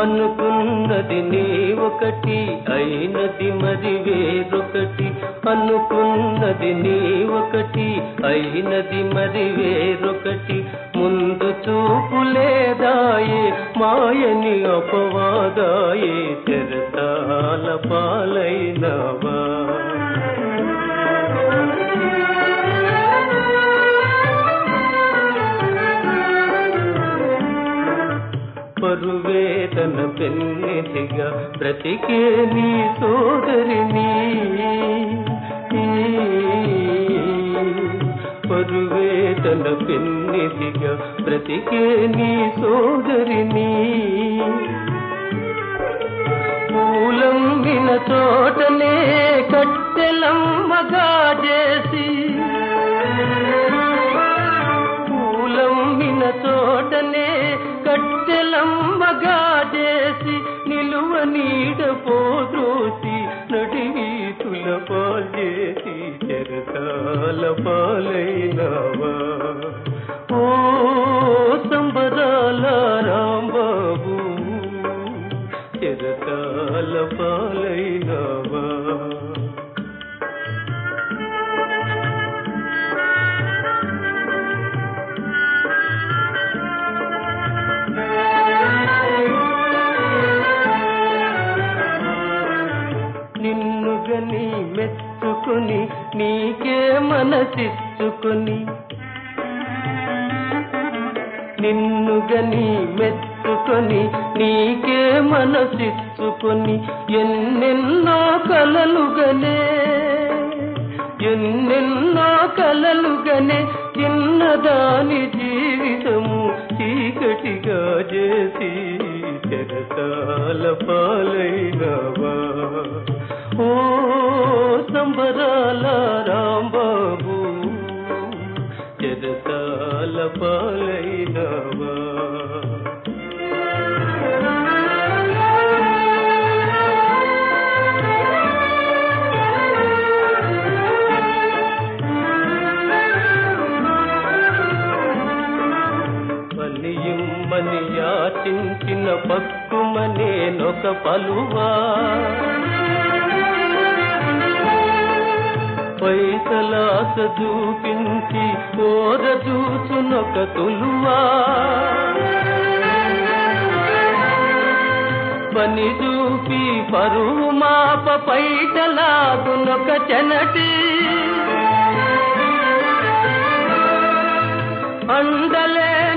అనుకున్నది నీ ఒకటి అయినది మరి వేరొకటి అనుకున్నది నీ ఒకటి అయినది మరి వేరొకటి ముందు చూపు లేదాయే మాయని అపవాదాయే చెరతాల పాలైనవా పరువేదన పెన్నిధిగా బ్రతికే నీ సోదరిని పరువేదన పెన్నిధిగా బ్రతికే నీ సోదరిని పూలమ్మిన చోటనే కట్టెలమ్మగా చేసి పూలమ్మిన చోటనే కట్టెలమ్మగా చేసి నిలువ నీడ పోదోసి నడివీతుల పాల్చేసి చెరకాల పాలైనవా ఓ సంబరాల రాంబాబు చెరకాల పాలైనవా నిన్ను గని మెచ్చుకొని నీకే మనసిచ్చుకొని నిన్ను గని మెచ్చుకొని నీకే మనసిచ్చుకొని ఎన్నెన్నో కలలుగనే ఎన్నెన్నో కలలుగనే చిన్నదాని జీవితము చీకటిగా చేసి చెరసాల పాలైనవా ఓ సంబరాల రాంబాబు చెరసాల పాలైనవా పనియుమ్మని యాచించిన పక్కుమనేనొక పలువా పైసలాస చూపించి కోర చూసునొక తులువా పని చూపి పరువు మాప పైటలాగునొక చెనటి అండలే